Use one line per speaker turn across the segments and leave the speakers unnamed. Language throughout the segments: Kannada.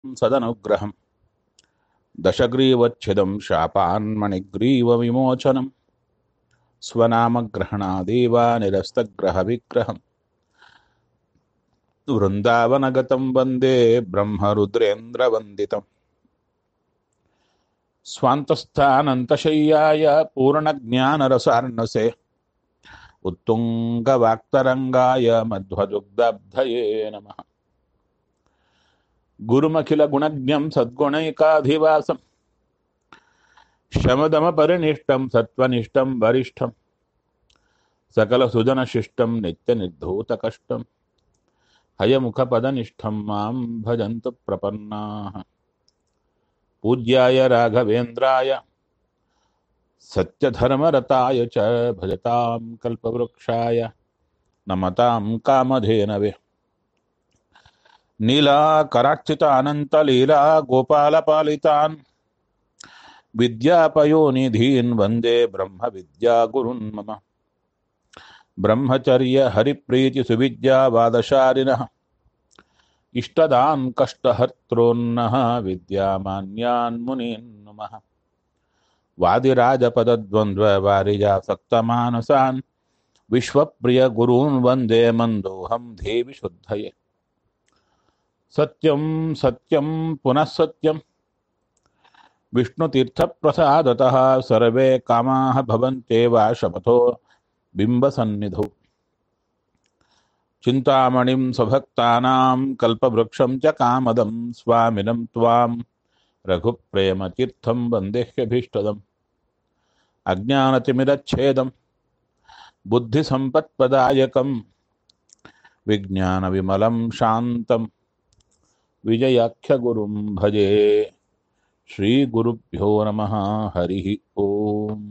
सदनुग्रहम् दशग्रीवच्छिदं शापान्मणिग्रीवविमोचनं स्वनामग्रहणादेव निरस्तग्रहविग्रहम् वृन्दावनगतं वन्दे ब्रह्मरुद्रेन्द्रवन्दितम् स्वान्तस्थानन्तशय्याय पूर्णज्ञानरसार्णसे उत्तुङ्गवाक्तरङ्गाय मध्वदुग्धब्धये नमः गुरुमखिलगुणज्ञं सद्गुणैकाधिवासं शमदमपरिनिष्टं सत्त्वनिष्ठं वरिष्ठं सकलसुजनशिष्टं नित्यनिर्धूतकष्टं हयमुखपदनिष्ठं मां भजन्तु प्रपन्नाः पूज्याय राघवेन्द्राय सत्यधर्मरताय च भजतां कल्पवृक्षाय नमतां कामधेनवे नीलाकरार्चित अनन्तलीला गोपालपालितान् विद्यापयोनिधीन् वन्दे ब्रह्मविद्यागुरुन् मम ब्रह्मचर्यहरिप्रीतिसुविद्यावादशालिनः इष्टदान् कष्टहर्त्रोन्नः विद्यामान्यान् मुनीन् नुमः वादिराजपदद्वन्द्ववारिजासक्तमानसान् विश्वप्रियगुरून् वन्दे मन्दोऽहं देवि शुद्धये सत्यं सत्यं पुनः सत्यं विष्णुतीर्थप्रसादतः सर्वे कामाः भवन्त्येव शपथो बिम्बसन्निधौ चिन्तामणिं स्वभक्तानां कल्पवृक्षं च कामदं स्वामिनं त्वां रघुप्रेमतीर्थं वन्देह्यभीष्टदम् अज्ञानतिमिरच्छेदं बुद्धिसम्पत्प्रदायकं विज्ञानविमलं शान्तं विजयाख्यगुरुं भजे श्रीगुरुभ्यो नमः हरिः ओम्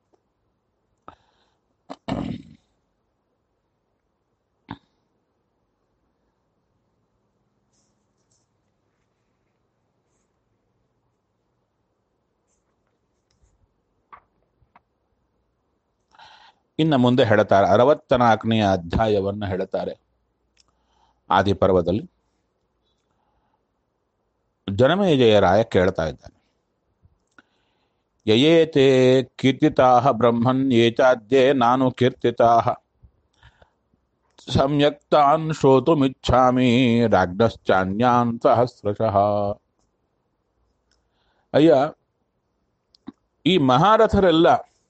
ಇನ್ನು ಮುಂದೆ ಹೇಳ್ತಾರೆ ಅರವತ್ತ ನಾಲ್ಕನೆಯ ಅಧ್ಯಾಯವನ್ನು ಹೇಳ್ತಾರೆ ಆದಿಪರ್ವದಲ್ಲಿ ಜನಮೇಜಯರಾಯ ಕೇಳ್ತಾ ಇದ್ದಾನೆ ಯಯೇತೆ ಕೀರ್ತಿತಾ ಬ್ರಹ್ಮನ್ ಏಚಾದ್ಯೆ ನಾನು ಕೀರ್ತಿತಾ ಸಮ್ಯಕ್ ತಾನ್ ಶ್ರೋತುಮಿಚ್ಛಾಮಿ ರಾಜ್ಞಶ್ಚಾನ್ಯಾನ್ ಸಹಸ್ರಶಃ ಅಯ್ಯ ಈ ಮಹಾರಥರೆಲ್ಲ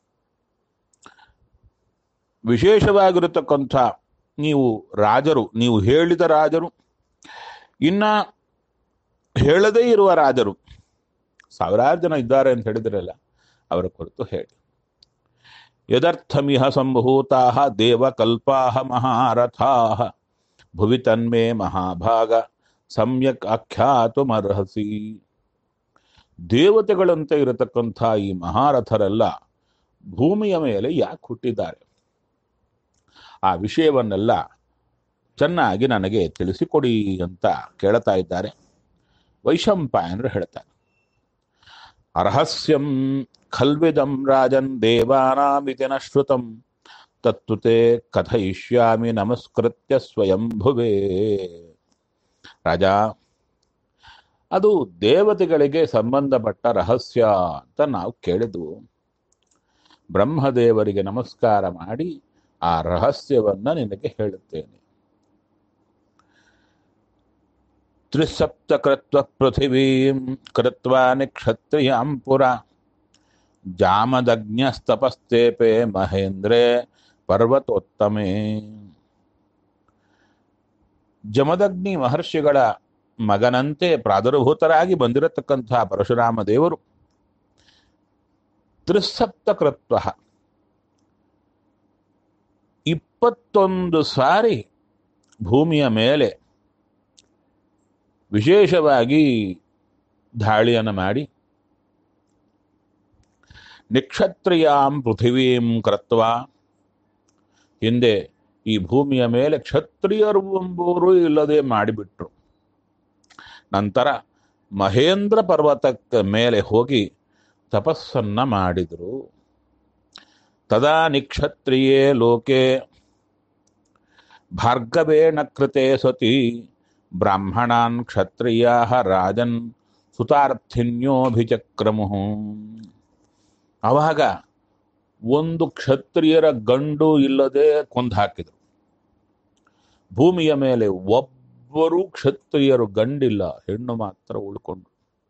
ವಿಶೇಷವಾಗಿರತಕ್ಕಂಥ ನೀವು ರಾಜರು ನೀವು ಹೇಳಿದ ರಾಜರು ಇನ್ನ ಹೇಳದೇ ಇರುವ ರಾಜರು ಸಾವಿರಾರು ಜನ ಇದ್ದಾರೆ ಅಂತ ಹೇಳಿದ್ರಲ್ಲ ಅವರ ಕುರಿತು ಹೇಳಿ ಯದರ್ಥಮಿಹ ಸಂಭೂತಾ ದೇವಕಲ್ಪಾ ಮಹಾರಥಾ ಭುವಿ ತನ್ಮೇ ಮಹಾಭಾಗ ಸಮ್ಯಕ್ ಆಖ್ಯಾತುಮರ್ಹಸಿ ದೇವತೆಗಳಂತೆ ಇರತಕ್ಕಂಥ ಈ ಮಹಾರಥರೆಲ್ಲ ಭೂಮಿಯ ಮೇಲೆ ಯಾಕೆ ಹುಟ್ಟಿದ್ದಾರೆ ಆ ವಿಷಯವನ್ನೆಲ್ಲ ಚೆನ್ನಾಗಿ ನನಗೆ ತಿಳಿಸಿಕೊಡಿ ಅಂತ ಕೇಳ್ತಾ ಇದ್ದಾರೆ ವೈಶಂಪಾಯನರು ಹೇಳ್ತಾರೆ ಅರ್ಹಸ್ಯಂ ಖಲ್ವಿದಂ ರಾಜನ್ ದೇವಾನಾಮಿತಿ ನ ಶ್ರುತಂ ತತ್ತುತೆ ಕಥಯಿಷ್ಯಾಮಿ ನಮಸ್ಕೃತ್ಯ ಸ್ವಯಂಭುವೇ ರಾಜ ಅದು ದೇವತೆಗಳಿಗೆ ಸಂಬಂಧಪಟ್ಟ ರಹಸ್ಯ ಅಂತ ನಾವು ಕೇಳಿದ್ವು ಬ್ರಹ್ಮದೇವರಿಗೆ ನಮಸ್ಕಾರ ಮಾಡಿ ಆ ರಹಸ್ಯವನ್ನ ನಿನಗೆ ಹೇಳುತ್ತೇನೆ ತ್ರಿಸಪ್ತ ಕೃತ್ವ ಪೃಥಿವೀಂ ಕೃತ್ವ ನಿಕ್ಷತ್ರಿಯಾಂ ಪುರ ಜಾಮದಗ್ನ್ಯಸ್ತಪಸ್ತೇಪೆ ಮಹೇಂದ್ರೇ ಪರ್ವತೋತ್ತಮೇ ಜಮದಗ್ನಿ ಮಹರ್ಷಿಗಳ ಮಗನಂತೆ ಪ್ರಾದುರ್ಭೂತರಾಗಿ ಬಂದಿರತಕ್ಕಂತಹ ಪರಶುರಾಮ ದೇವರು ತ್ರಿಸಪ್ತ ಕೃತ್ವ ಇಪ್ಪತ್ತೊಂದು ಸಾರಿ ಭೂಮಿಯ ಮೇಲೆ ವಿಶೇಷವಾಗಿ ದಾಳಿಯನ್ನು ಮಾಡಿ ನಿಕ್ಷತ್ರಿಯಾಂ ಪೃಥಿವೀಂ ಕೃತ್ವ ಹಿಂದೆ ಈ ಭೂಮಿಯ ಮೇಲೆ ಕ್ಷತ್ರಿಯರು ಎಂಬುವರು ಇಲ್ಲದೆ ಮಾಡಿಬಿಟ್ರು ನಂತರ ಮಹೇಂದ್ರ ಪರ್ವತಕ್ಕೆ ಮೇಲೆ ಹೋಗಿ ತಪಸ್ಸನ್ನ ಮಾಡಿದರು ತದಾ ನಿಕ್ಷತ್ರಿಯೇ ಲೋಕೆ ಭಾರ್ಗವೇಣ ಕೃತೆ ಸತಿ ಬ್ರಾಹ್ಮಣಾನ್ ಕ್ಷತ್ರಿಯಾ ರಾಜನ್ ಸುತಾರ್ಥಿನ್ಯೋಭಿಚಕ್ರಮು ಅವಾಗ ಒಂದು ಕ್ಷತ್ರಿಯರ ಗಂಡು ಇಲ್ಲದೆ ಕೊಂದು ಹಾಕಿದರು ಭೂಮಿಯ ಮೇಲೆ ಒಬ್ಬರು ಕ್ಷತ್ರಿಯರು ಗಂಡಿಲ್ಲ ಹೆಣ್ಣು ಮಾತ್ರ ಉಳ್ಕೊಂಡು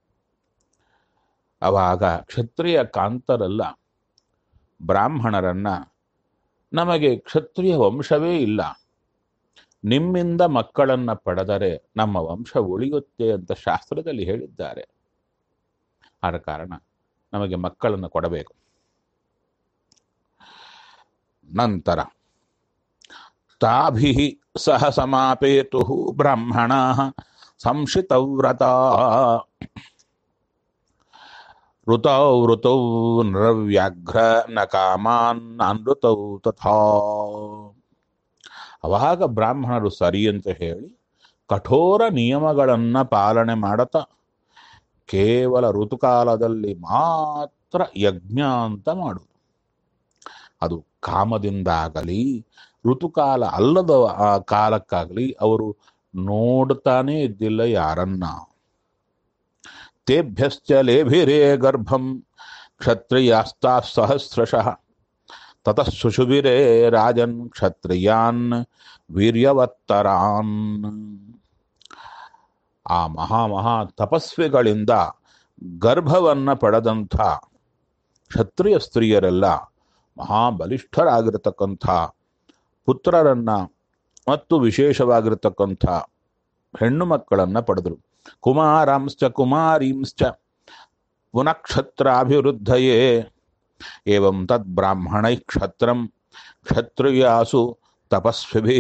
ಅವಾಗ ಕ್ಷತ್ರಿಯ ಕಾಂತರಲ್ಲ ಬ್ರಾಹ್ಮಣರನ್ನ ನಮಗೆ ಕ್ಷತ್ರಿಯ ವಂಶವೇ ಇಲ್ಲ ನಿಮ್ಮಿಂದ ಮಕ್ಕಳನ್ನ ಪಡೆದರೆ ನಮ್ಮ ವಂಶ ಉಳಿಯುತ್ತೆ ಅಂತ ಶಾಸ್ತ್ರದಲ್ಲಿ ಹೇಳಿದ್ದಾರೆ ಆದ ಕಾರಣ ನಮಗೆ ಮಕ್ಕಳನ್ನು ಕೊಡಬೇಕು ನಂತರ ತಾಭಿ ಸಹ ಸಮಾಪೇತು ಬ್ರಾಹ್ಮಣ ಸಂಶಿತವ್ರತ ಋತೌ ಋತೌ ನರವ್ಯಾಘ್ರ ನ ಕಾಮಾನ್ ಅನೃತೌ ತಥಾ ಅವಾಗ ಬ್ರಾಹ್ಮಣರು ಸರಿ ಅಂತ ಹೇಳಿ ಕಠೋರ ನಿಯಮಗಳನ್ನ ಪಾಲನೆ ಮಾಡುತ್ತಾ ಕೇವಲ ಋತುಕಾಲದಲ್ಲಿ ಮಾತ್ರ ಯಜ್ಞ ಅಂತ ಮಾಡುವುದು ಅದು ಕಾಮದಿಂದಾಗಲಿ ಋತುಕಾಲ ಅಲ್ಲದ ಆ ಕಾಲಕ್ಕಾಗಲಿ ಅವರು ನೋಡ್ತಾನೇ ಇದ್ದಿಲ್ಲ ಯಾರನ್ನ ತೇಭ್ಯಶ್ಚ ಲೇಭಿರೇ ಗರ್ಭಂ ಕ್ಷತ್ರಿಯಾಸ್ತಾ ಸಹಸ್ರಶಃ ತತಃ ಸುಷುಭಿರೇ ರಾಜನ್ ಕ್ಷತ್ರಿಯಾನ್ ವೀರ್ಯವತ್ತರಾನ್ ಆ ಮಹಾ ಮಹಾ ತಪಸ್ವಿಗಳಿಂದ ಗರ್ಭವನ್ನ ಪಡೆದಂಥ ಕ್ಷತ್ರಿಯ ಸ್ತ್ರೀಯರೆಲ್ಲ ಮಹಾಬಲಿಷ್ಠರಾಗಿರತಕ್ಕಂಥ ಪುತ್ರರನ್ನ ಮತ್ತು ವಿಶೇಷವಾಗಿರತಕ್ಕಂಥ ಹೆಣ್ಣು ಮಕ್ಕಳನ್ನ ಪಡೆದರು ಕುಮಾರಾಂಶ್ಚ ಕುಮಾರೀಂಶ್ಚ ಪುನಃಕ್ಷತ್ರಾಭಿವೃದ್ಧಯೇ ಏವಂ ತದ್ ಬ್ರಾಹ್ಮಣೈ ಕ್ಷತ್ರಂ ಕ್ಷತ್ರಿಯಾಸು ತಪಸ್ವಿಭಿ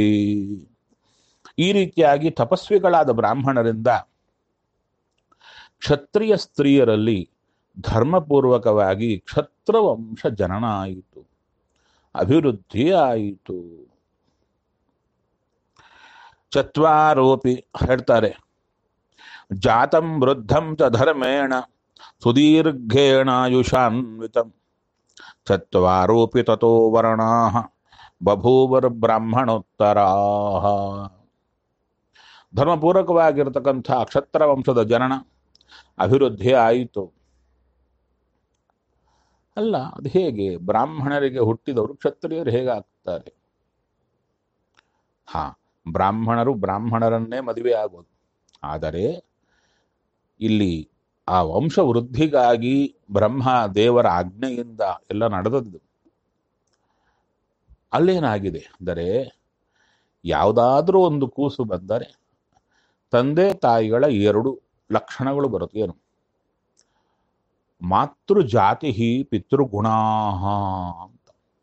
ಈ ರೀತಿಯಾಗಿ ತಪಸ್ವಿಗಳಾದ ಬ್ರಾಹ್ಮಣರಿಂದ ಕ್ಷತ್ರಿಯ ಸ್ತ್ರೀಯರಲ್ಲಿ ಧರ್ಮಪೂರ್ವಕವಾಗಿ ಕ್ಷತ್ರವಂಶ ಜನನ ಆಯಿತು ಅಭಿವೃದ್ಧಿ ಆಯಿತು ಚತ್ವಾರೋಪಿ ಹೇಳ್ತಾರೆ ಜಾತಂ ವೃದ್ಧಂ ಚ ಧರ್ಮೇಣ ಸುದೀರ್ಘೇಣಾಯುಷಾನ್ವಿತಂ ಚತ್ವಾರೋಪಿ ತಥೋ ವರ್ಣಾ ಬಭೂವರ್ ಬ್ರಾಹ್ಮಣೋತ್ತರಾ ಧರ್ಮಪೂರ್ವಕವಾಗಿರತಕ್ಕಂಥ ಅಕ್ಷತ್ರ ವಂಶದ ಜನನ ಅಭಿವೃದ್ಧಿ ಆಯಿತು ಅಲ್ಲ ಅದು ಹೇಗೆ ಬ್ರಾಹ್ಮಣರಿಗೆ ಹುಟ್ಟಿದವರು ಕ್ಷತ್ರಿಯರು ಹೇಗಾಗ್ತಾರೆ ಹಾ ಬ್ರಾಹ್ಮಣರು ಬ್ರಾಹ್ಮಣರನ್ನೇ ಮದುವೆ ಆಗೋದು ಆದರೆ ಇಲ್ಲಿ ಆ ವಂಶ ವೃದ್ಧಿಗಾಗಿ ಬ್ರಹ್ಮ ದೇವರ ಆಜ್ಞೆಯಿಂದ ಎಲ್ಲ ನಡೆದದ್ದು ಅಲ್ಲೇನಾಗಿದೆ ಅಂದರೆ ಯಾವುದಾದ್ರೂ ಒಂದು ಕೂಸು ಬಂದರೆ ತಂದೆ ತಾಯಿಗಳ ಎರಡು ಲಕ್ಷಣಗಳು ಬರುತ್ತೆ ಏನು ಮಾತೃ ಜಾತಿ ಪಿತೃಗುಣಾ ಅಂತ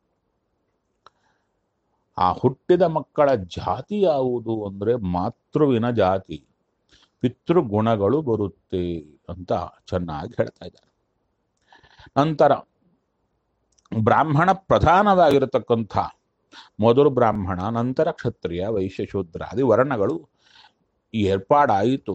ಆ ಹುಟ್ಟಿದ ಮಕ್ಕಳ ಜಾತಿ ಯಾವುದು ಅಂದ್ರೆ ಮಾತೃವಿನ ಜಾತಿ ಪಿತೃಗುಣಗಳು ಬರುತ್ತೆ ಅಂತ ಚೆನ್ನಾಗಿ ಹೇಳ್ತಾ ಇದ್ದಾರೆ ನಂತರ ಬ್ರಾಹ್ಮಣ ಪ್ರಧಾನವಾಗಿರತಕ್ಕಂಥ ಮೊದಲು ಬ್ರಾಹ್ಮಣ ನಂತರ ಕ್ಷತ್ರಿಯ ವೈಶ್ಯ ಶೂದ್ರಾದಿ ವರ್ಣಗಳು ಏರ್ಪಾಡಾಯಿತು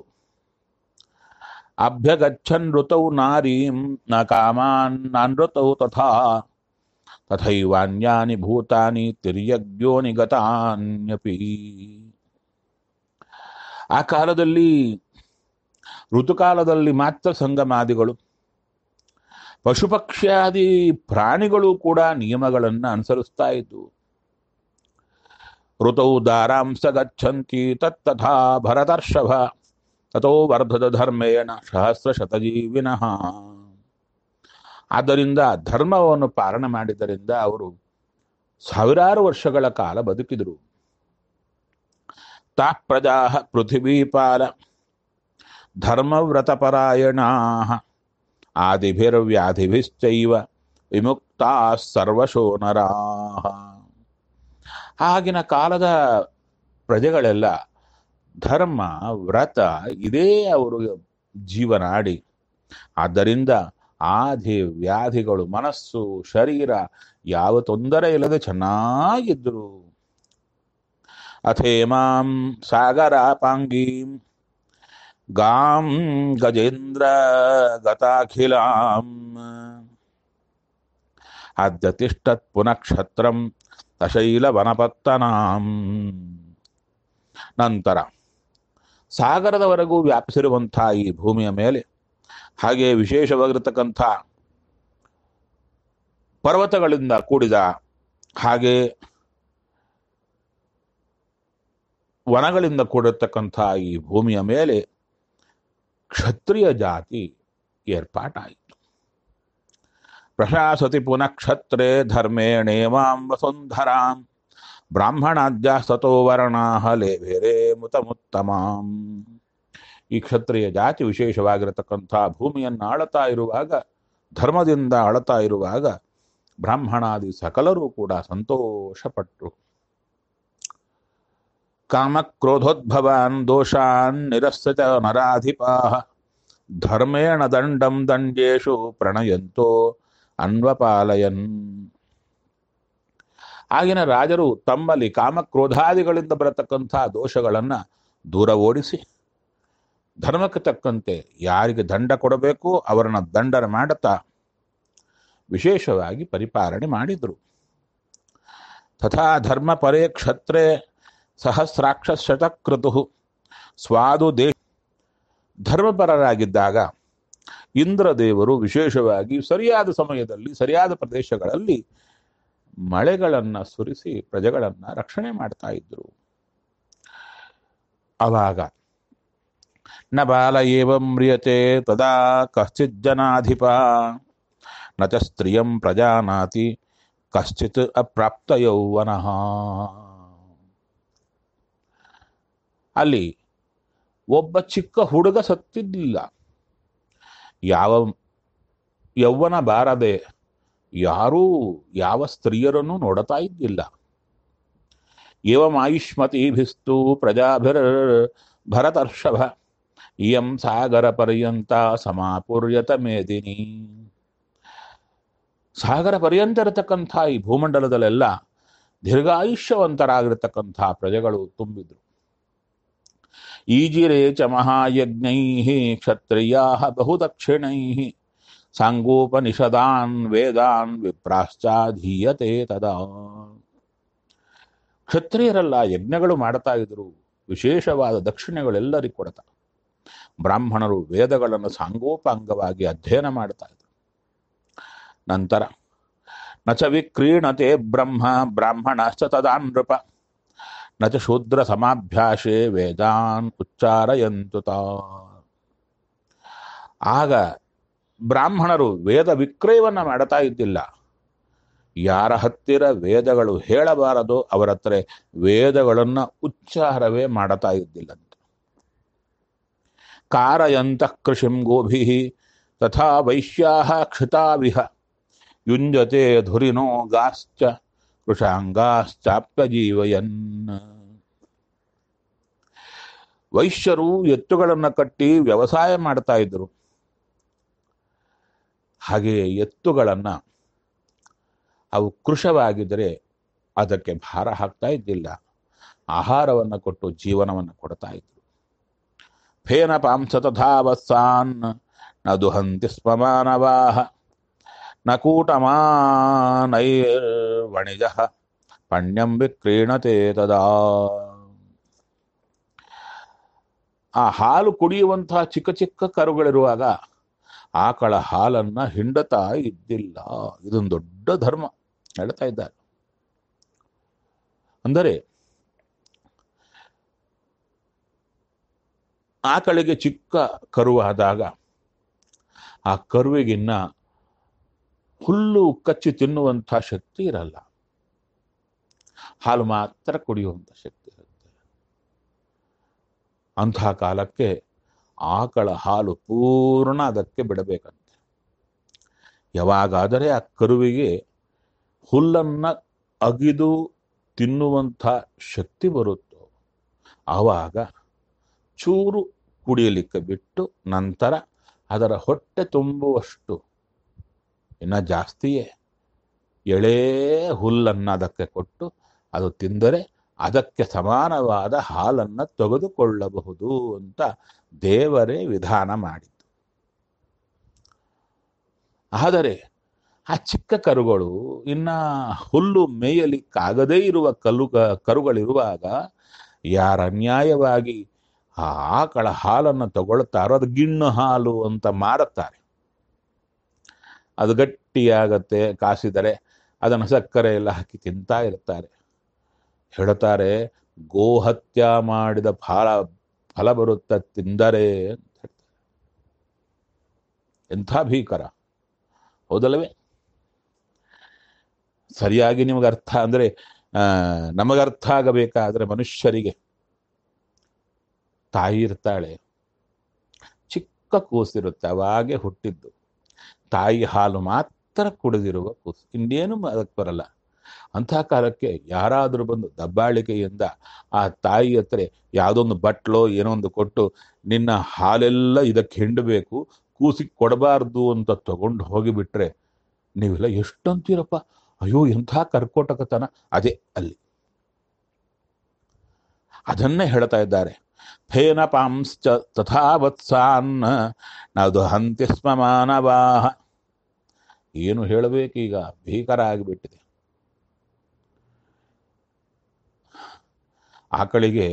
ಅಭ್ಯಗಚ್ಚನ್ ಋತೌ ನಾರೀಂ ನ ಕಾಮಾನ್ ನಾನೃತೌ ತಥಾ ತಥೈವಾನ್ಯಾನಿ ಭೂತಾನಿ ತಿರ್ಯಜ್ಞೋ ನಿಗತಾನ್ಯಪಿ ಆ ಕಾಲದಲ್ಲಿ ಋತುಕಾಲದಲ್ಲಿ ಮಾತ್ರ ಸಂಗಮಾದಿಗಳು ಪಶುಪಕ್ಷ್ಯಾದಿ ಪ್ರಾಣಿಗಳು ಕೂಡ ನಿಯಮಗಳನ್ನು ಅನುಸರಿಸ್ತಾ ಇದ್ವು ಋತೌ ದಾರಾಂಸ ಗಚ್ಚಂತಿ ತತ್ತಥಾ ಭರತರ್ಷಭ ತಥೋ ವರ್ಧದ ಧರ್ಮೇಣ ಸಹಸ್ರ ಶತಜೀವಿನಃ ಆದ್ದರಿಂದ ಧರ್ಮವನ್ನು ಪಾಲನೆ ಮಾಡಿದ್ದರಿಂದ ಅವರು ಸಾವಿರಾರು ವರ್ಷಗಳ ಕಾಲ ಬದುಕಿದರು ತಾ ಪ್ರಜಾ ಪೃಥಿವೀಪಾಲ ಧರ್ಮವ್ರತಪರಾಯಣಾ ಆದಿಭಿರ್ವ್ಯಾಧಿಭಿಶ್ಚೈವ ವಿಮುಕ್ತಾ ಸರ್ವಶೋ ನರಾಹ ಆಗಿನ ಕಾಲದ ಪ್ರಜೆಗಳೆಲ್ಲ ಧರ್ಮ ವ್ರತ ಇದೇ ಅವರು ಜೀವನಾಡಿ ಆದ್ದರಿಂದ ಆದಿ ವ್ಯಾಧಿಗಳು ಮನಸ್ಸು ಶರೀರ ಯಾವ ತೊಂದರೆ ಇಲ್ಲದೆ ಚೆನ್ನಾಗಿದ್ರು ಅಥೇಮಾಂ ಸಾಗರಾಪಾಂಗೀಂ ಗಾಂ ಗಜೇಂದ್ರ ಗತಾಖಿಲಾಂ ಅದ್ಯ ತಿಷ್ಟತ್ ಪುನಃ ಕ್ಷತ್ರಂ ತಶೈಲ ವನಪತ್ತನಾಂ ನಂತರ ಸಾಗರದವರೆಗೂ ವ್ಯಾಪಿಸಿರುವಂಥ ಈ ಭೂಮಿಯ ಮೇಲೆ ಹಾಗೆ ವಿಶೇಷವಾಗಿರತಕ್ಕಂಥ ಪರ್ವತಗಳಿಂದ ಕೂಡಿದ ಹಾಗೆ ವನಗಳಿಂದ ಕೂಡಿರ್ತಕ್ಕಂಥ ಈ ಭೂಮಿಯ ಮೇಲೆ ಕ್ಷತ್ರಿಯ ಜಾತಿ ಏರ್ಪಾಟಾಯಿತು ಪ್ರಶಾಸತಿ ಪುನಃ ಕ್ಷತ್ರೇ ಧರ್ಮೇಣೇವಾಂ ವಸುಂಧರಾಂ ಬ್ರಾಹ್ಮಣಾದ್ಯ ಸತೋ ವರ್ಣಾಹ ಲೇಭೆರೇ ಮುತಮುತ್ತಮಾಂ ಈ ಕ್ಷತ್ರಿಯ ಜಾತಿ ವಿಶೇಷವಾಗಿರತಕ್ಕಂಥ ಭೂಮಿಯನ್ನು ಆಳತಾ ಇರುವಾಗ ಧರ್ಮದಿಂದ ಆಳತಾ ಇರುವಾಗ ಬ್ರಾಹ್ಮಣಾದಿ ಸಕಲರೂ ಕೂಡ ಸಂತೋಷಪಟ್ಟರು ಕಾಮಕ್ರೋಧೋದ್ಭವಾನ್ ದೋಷಾನ್ ನಿರಸ್ಸತ ನರಾಧಿಪಾ ಧರ್ಮೇಣ ದಂಡಂ ದಂಡೇಶು ಪ್ರಣಯಂತೋ ಅನ್ವಪಾಲಯನ್ ಆಗಿನ ರಾಜರು ತಮ್ಮಲ್ಲಿ ಕಾಮಕ್ರೋಧಾದಿಗಳಿಂದ ಬರತಕ್ಕಂಥ ದೋಷಗಳನ್ನು ದೂರ ಓಡಿಸಿ ಧರ್ಮಕ್ಕೆ ತಕ್ಕಂತೆ ಯಾರಿಗೆ ದಂಡ ಕೊಡಬೇಕು ಅವರನ್ನ ದಂಡನೆ ಮಾಡುತ್ತಾ ವಿಶೇಷವಾಗಿ ಪರಿಪಾಲನೆ ಮಾಡಿದರು ತಥಾ ಧರ್ಮ ಪರೇ ಕ್ಷತ್ರೇ ಸಹಸ್ರಾಕ್ಷ ಶತಕ್ರತು ಸ್ವಾದು ದೇ ಧರ್ಮಪರರಾಗಿದ್ದಾಗ ಇಂದ್ರದೇವರು ವಿಶೇಷವಾಗಿ ಸರಿಯಾದ ಸಮಯದಲ್ಲಿ ಸರಿಯಾದ ಪ್ರದೇಶಗಳಲ್ಲಿ ಮಳೆಗಳನ್ನು ಸುರಿಸಿ ಪ್ರಜೆಗಳನ್ನು ರಕ್ಷಣೆ ಮಾಡ್ತಾ ಇದ್ರು ಅವಾಗ ನ ಬಾಲ ಏವ ಮ್ರಿಯತೆ ತದಾ ಕಶ್ಚಿತ್ ಜನಾಧಿಪ ನ ಚ ಸ್ತ್ರಿಯಂ ಪ್ರಜಾನಾತಿ ಕಶ್ಚಿತ್ ಅಪ್ರಾಪ್ತ ಯೌವನಃ ಅಲ್ಲಿ ಒಬ್ಬ ಚಿಕ್ಕ ಹುಡುಗ ಸತ್ತಿದ್ದಿಲ್ಲ ಯಾವ ಯೌವನ ಬಾರದೆ ಯಾರೂ ಯಾವ ಸ್ತ್ರೀಯರನ್ನು ನೋಡುತ್ತಾ ಇದ್ದಿಲ್ಲ ಏವಂ ಆಯುಷ್ಮತಿಭಿಸ್ತು ಪ್ರಜಾಭಿರ್ ಭರತರ್ಷಭ ಇಯಂ ಸಾಗರ ಪರ್ಯಂತ ಸಮಾಪುರ್ಯತ ಮೇದಿನಿ ಸಾಗರ ಪರ್ಯಂತ ಇರತಕ್ಕಂಥ ಈ ಭೂಮಂಡಲದಲ್ಲೆಲ್ಲ ದೀರ್ಘಾಯುಷ್ಯವಂತರಾಗಿರತಕ್ಕಂಥ ಪ್ರಜೆಗಳು ತುಂಬಿದ್ರು ಈಜಿರೆ ಚ ಮಹಾಯಜ್ಞೈ ಕ್ಷತ್ರಿಯಾ ಬಹುದಕ್ಷಿಣೈ ಸಾಂಗೋಪನಿಷದಾನ್ ವೇದಾನ್ ವಿಪ್ರಾಶ್ಚಾಧೀಯತೆ ತದಾ ಕ್ಷತ್ರಿಯರೆಲ್ಲ ಯಜ್ಞಗಳು ಮಾಡ್ತಾ ಇದ್ರು ವಿಶೇಷವಾದ ದಕ್ಷಿಣೆಗಳೆಲ್ಲರಿಗೂ ಕೊಡ್ತಾ ಬ್ರಾಹ್ಮಣರು ವೇದಗಳನ್ನು ಸಾಂಗೋಪಾಂಗವಾಗಿ ಅಧ್ಯಯನ ಮಾಡ್ತಾ ಇದ್ರು ನಂತರ ನಚ ವಿಕ್ರೀಣತೆ ಬ್ರಹ್ಮ ಬ್ರಾಹ್ಮಣಶ್ಚ ತದಾ ನೃಪ ನ ಚ ಶೂದ್ರ ಸಮಾಭ್ಯಾಸೆ ವೇದಾನ್ ಉಚ್ಚಾರಯಂತು ತಾ ಆಗ ಬ್ರಾಹ್ಮಣರು ವೇದ ವಿಕ್ರಯವನ್ನ ಮಾಡ್ತಾ ಇದ್ದಿಲ್ಲ ಯಾರ ಹತ್ತಿರ ವೇದಗಳು ಹೇಳಬಾರದೋ ಅವರ ಹತ್ರ ವೇದಗಳನ್ನ ಉಚ್ಚಾರವೇ ಮಾಡ್ತಾ ಇದ್ದಿಲ್ಲಂತೆ ಕಾರಯಂತ ಕೃಷಿಂ ಗೋಭಿ ತಥಾ ವೈಶ್ಯಾ ಕ್ಷಿತಾವಿಹ ಯುಂಜತೆ ಧುರಿನೋ ಗಾಶ್ಚ ಕೃಷಾಂಗಾಶ್ಚಾಪ್ಯಜೀವಯನ್ ವೈಶ್ಯರು ಎತ್ತುಗಳನ್ನು ಕಟ್ಟಿ ವ್ಯವಸಾಯ ಮಾಡ್ತಾ ಇದ್ರು ಹಾಗೆ ಎತ್ತುಗಳನ್ನ ಅವು ಕೃಶವಾಗಿದ್ದರೆ ಅದಕ್ಕೆ ಭಾರ ಹಾಕ್ತಾ ಇದ್ದಿಲ್ಲ ಆಹಾರವನ್ನು ಕೊಟ್ಟು ಜೀವನವನ್ನು ಕೊಡ್ತಾ ಇದ್ರು ಫೇನ ಪಾಂಸ ತಥಾ ವತ್ಸಾನ್ ನ ದುಹಂತಿ ಸ್ಮ ಮಾನವಾಹ ನ ಕೂಟಮಾನೈರ್ವಣಿಜ ಪಣ್ಯಂ ವಿಕ್ರೀಣತೆ ತದಾ ಆ ಹಾಲು ಕುಡಿಯುವಂತಹ ಚಿಕ್ಕ ಚಿಕ್ಕ ಕರುಗಳಿರುವಾಗ ಆಕಳ ಹಾಲನ್ನ ಹಿಂಡತಾ ಇದ್ದಿಲ್ಲ ಇದೊಂದು ದೊಡ್ಡ ಧರ್ಮ ಹೇಳ್ತಾ ಇದ್ದಾರೆ ಅಂದರೆ ಆಕಳಿಗೆ ಚಿಕ್ಕ ಕರುವಾದಾಗ ಆ ಕರುವಿಗಿನ್ನ ಹುಲ್ಲು ಕಚ್ಚಿ ತಿನ್ನುವಂಥ ಶಕ್ತಿ ಇರಲ್ಲ ಹಾಲು ಮಾತ್ರ ಕುಡಿಯುವಂಥ ಶಕ್ತಿ ಇರುತ್ತೆ ಅಂತಹ ಕಾಲಕ್ಕೆ ಆಕಳ ಹಾಲು ಪೂರ್ಣ ಅದಕ್ಕೆ ಬಿಡಬೇಕಂತೆ ಯಾವಾಗಾದರೆ ಆ ಕರುವಿಗೆ ಹುಲ್ಲನ್ನ ಅಗಿದು ತಿನ್ನುವಂಥ ಶಕ್ತಿ ಬರುತ್ತೋ ಆವಾಗ ಚೂರು ಕುಡಿಯಲಿಕ್ಕೆ ಬಿಟ್ಟು ನಂತರ ಅದರ ಹೊಟ್ಟೆ ತುಂಬುವಷ್ಟು ಇನ್ನು ಜಾಸ್ತಿಯೇ ಎಳೇ ಹುಲ್ಲನ್ನು ಅದಕ್ಕೆ ಕೊಟ್ಟು ಅದು ತಿಂದರೆ ಅದಕ್ಕೆ ಸಮಾನವಾದ ಹಾಲನ್ನು ತೆಗೆದುಕೊಳ್ಳಬಹುದು ಅಂತ ದೇವರೇ ವಿಧಾನ ಮಾಡಿದ್ದು ಆದರೆ ಆ ಚಿಕ್ಕ ಕರುಗಳು ಇನ್ನ ಹುಲ್ಲು ಮೇಯಲಿಕ್ಕಾಗದೇ ಇರುವ ಕಲ್ಲು ಕರುಗಳಿರುವಾಗ ಯಾರ ಅನ್ಯಾಯವಾಗಿ ಆ ಆಕಳ ಹಾಲನ್ನು ತಗೊಳ್ತಾರೋ ಅದು ಗಿಣ್ಣು ಹಾಲು ಅಂತ ಮಾರುತ್ತಾರೆ ಅದು ಗಟ್ಟಿಯಾಗತ್ತೆ ಕಾಸಿದರೆ ಅದನ್ನು ಸಕ್ಕರೆ ಎಲ್ಲ ಹಾಕಿ ತಿಂತಾ ಇರ್ತಾರೆ ಹೇಳ್ತಾರೆ ಗೋಹತ್ಯ ಮಾಡಿದ ಫಲ ಫಲ ಬರುತ್ತ ತಿಂದರೆ ಅಂತ ಹೇಳ್ತಾರೆ ಎಂಥ ಭೀಕರ ಹೌದಲ್ಲವೇ ಸರಿಯಾಗಿ ನಿಮಗೆ ಅರ್ಥ ಅಂದರೆ ನಮಗರ್ಥ ಆಗಬೇಕಾದ್ರೆ ಮನುಷ್ಯರಿಗೆ ತಾಯಿ ಇರ್ತಾಳೆ ಚಿಕ್ಕ ಕೂಸಿರುತ್ತೆ ಅವಾಗೆ ಹುಟ್ಟಿದ್ದು ತಾಯಿ ಹಾಲು ಮಾತ್ರ ಕುಡಿದಿರುವ ಕೂಸು ಇನ್ನೇನು ಅದಕ್ಕೆ ಬರಲ್ಲ ಅಂಥ ಕಾಲಕ್ಕೆ ಯಾರಾದರೂ ಬಂದು ದಬ್ಬಾಳಿಕೆಯಿಂದ ಆ ತಾಯಿ ಹತ್ರ ಯಾವುದೊಂದು ಬಟ್ಲೋ ಏನೋ ಒಂದು ಕೊಟ್ಟು ನಿನ್ನ ಹಾಲೆಲ್ಲ ಇದಕ್ಕೆ ಹಿಂಡಬೇಕು ಕೂಸಿಗೆ ಕೊಡಬಾರ್ದು ಅಂತ ತಗೊಂಡು ಹೋಗಿಬಿಟ್ರೆ ನೀವೆಲ್ಲ ಎಷ್ಟಂತೀರಪ್ಪ ಅಯ್ಯೋ ಎಂಥ ಕರ್ಕೋಟಕತನ ಅದೇ ಅಲ್ಲಿ ಅದನ್ನೇ ಹೇಳ್ತಾ ಇದ್ದಾರೆ ಫೇನ ಪಾಂಶ್ಚ ತಥಾ ವತ್ಸಾನ್ ನಾವು ಹಂತ್ಯ ಸ್ಮ ಮಾನವಾಹ ಏನು ಹೇಳಬೇಕೀಗ ಭೀಕರ ಆಗಿಬಿಟ್ಟಿದೆ ಆಕಳಿಗೆ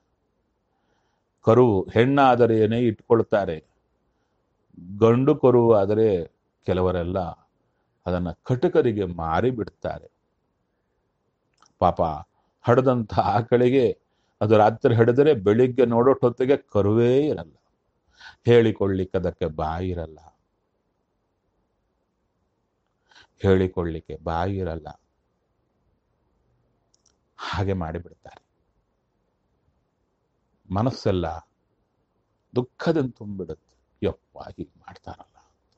ಕರು ಹೆಣ್ಣಾದರೇನೆ ಇಟ್ಕೊಳ್ತಾರೆ ಗಂಡು ಕರು ಆದರೆ ಕೆಲವರೆಲ್ಲ ಅದನ್ನು ಕಟಕರಿಗೆ ಮಾರಿ ಬಿಡ್ತಾರೆ ಪಾಪ ಹಡದಂಥ ಆಕಳಿಗೆ ಅದು ರಾತ್ರಿ ಹಿಡಿದರೆ ಬೆಳಿಗ್ಗೆ ನೋಡೋಟೊತ್ತಿಗೆ ಕರುವೇ ಇರಲ್ಲ ಹೇಳಿಕೊಳ್ಳಿಕ್ಕೆ ಅದಕ್ಕೆ ಬಾಯಿ ಇರಲ್ಲ ಹೇಳಿಕೊಳ್ಳಿಕ್ಕೆ ಬಾಯಿ ಇರಲ್ಲ ಹಾಗೆ ಮಾಡಿಬಿಡ್ತಾರೆ ಮನಸ್ಸೆಲ್ಲ ದುಃಖದಿಂದ ತುಂಬಿಡುತ್ತೆ ಯಪ್ಪ ಹೀಗೆ ಮಾಡ್ತಾರಲ್ಲ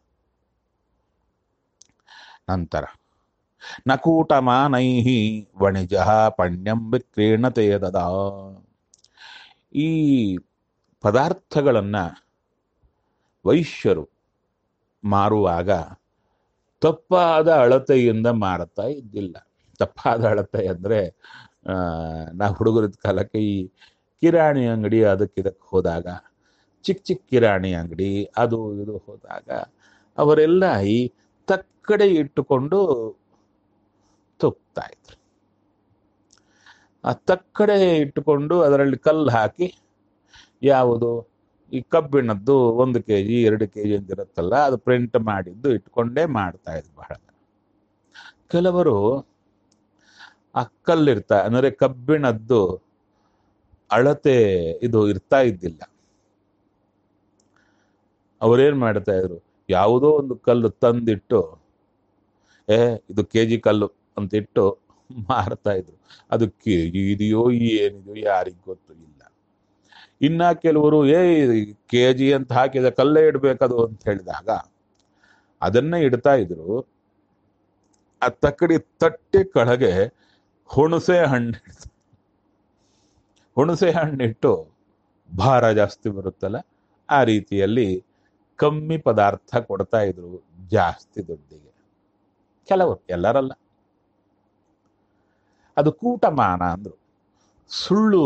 ನಂತರ ನಕೂಟಮಾನೈ ವಣಿಜ ಪಣ್ಯಂ ವಿಕ್ರೀಣತೆ ದದಾ ಈ ಪದಾರ್ಥಗಳನ್ನು ವೈಶ್ಯರು ಮಾರುವಾಗ ತಪ್ಪಾದ ಅಳತೆಯಿಂದ ಮಾರುತ್ತಾ ಇದ್ದಿಲ್ಲ ತಪ್ಪಾದ ಅಳತೆ ಅಂದರೆ ನಾವು ಹುಡುಗರದ ಕಾಲಕ್ಕೆ ಈ ಕಿರಾಣಿ ಅಂಗಡಿ ಅದಕ್ಕೆ ಇದಕ್ಕೆ ಹೋದಾಗ ಚಿಕ್ಕ ಚಿಕ್ಕ ಕಿರಾಣಿ ಅಂಗಡಿ ಅದು ಇದು ಹೋದಾಗ ಅವರೆಲ್ಲ ಈ ತಕ್ಕಡೆ ಇಟ್ಟುಕೊಂಡು ತುಪ್ತಾ ಇದ್ರು ಆ ತಕ್ಕಡೆ ಇಟ್ಟುಕೊಂಡು ಅದರಲ್ಲಿ ಕಲ್ಲು ಹಾಕಿ ಯಾವುದು ಈ ಕಬ್ಬಿಣದ್ದು ಒಂದು ಕೆ ಜಿ ಎರಡು ಕೆ ಜಿ ಅಂತ ಇರುತ್ತಲ್ಲ ಅದು ಪ್ರಿಂಟ್ ಮಾಡಿದ್ದು ಇಟ್ಕೊಂಡೇ ಮಾಡ್ತಾ ಇದ್ರು ಬಹಳ ಕೆಲವರು ಆ ಕಲ್ಲಿರ್ತಾ ಅಂದರೆ ಕಬ್ಬಿಣದ್ದು ಅಳತೆ ಇದು ಇರ್ತಾ ಇದ್ದಿಲ್ಲ ಅವರೇನ್ ಮಾಡ್ತಾ ಇದ್ರು ಯಾವುದೋ ಒಂದು ಕಲ್ಲು ತಂದಿಟ್ಟು ಏ ಇದು ಕೆ ಜಿ ಕಲ್ಲು ಅಂತ ಇಟ್ಟು ಮಾರ್ತಾ ಇದ್ರು ಅದು ಕೆ ಜಿ ಇದೆಯೋ ಏನಿದೆಯೋ ಯಾರಿಗ್ ಗೊತ್ತು ಇಲ್ಲ ಇನ್ನ ಕೆಲವರು ಏ ಕೆ ಜಿ ಅಂತ ಹಾಕಿದ ಕಲ್ಲೇ ಇಡ್ಬೇಕದು ಅಂತ ಹೇಳಿದಾಗ ಅದನ್ನೇ ಇಡ್ತಾ ಇದ್ರು ಆ ತಕ್ಕಡಿ ತಟ್ಟೆ ಕೆಳಗೆ ಹುಣಸೆ ಹಣ್ಣು ಇಡ್ತಾರೆ. ಹುಣಸೆ ಹಣ್ಣಿಟ್ಟು ಭಾರ ಜಾಸ್ತಿ ಬರುತ್ತಲ್ಲ ಆ ರೀತಿಯಲ್ಲಿ ಕಮ್ಮಿ ಪದಾರ್ಥ ಕೊಡ್ತಾ ಇದ್ರು ಜಾಸ್ತಿ ದುಡ್ಡಿಗೆ ಕೆಲವರು ಎಲ್ಲರಲ್ಲ ಅದು ಕೂಟಮಾನ ಅಂದ್ರು ಸುಳ್ಳು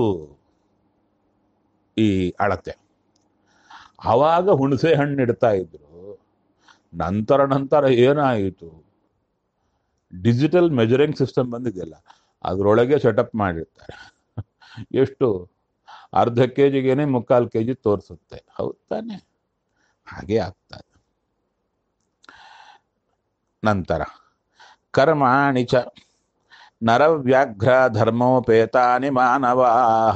ಈ ಅಳತೆ ಆವಾಗ ಹುಣಸೆ ಹಣ್ಣು ಇಡ್ತಾ ಇದ್ರು ನಂತರ ನಂತರ ಏನಾಯಿತು ಡಿಜಿಟಲ್ ಮೆಜರಿಂಗ್ ಸಿಸ್ಟಮ್ ಬಂದಿದೆಯಲ್ಲ ಅದರೊಳಗೆ ಸೆಟಪ್ ಮಾಡಿರ್ತಾರೆ ಎಷ್ಟು ಅರ್ಧ ಕೆ ಜಿಗೇನೆ ಮುಕ್ಕಾಲು ಕೆ ಜಿ ತೋರಿಸುತ್ತೆ ಹೌದ್ ತಾನೆ ಹಾಗೆ ಆಗ್ತದೆ ನಂತರ ಕರ್ಮಾಣಿ ಚ ನರವ್ಯಾಘ್ರ ಧರ್ಮೋಪೇತಾನಿ ಮಾನವಾ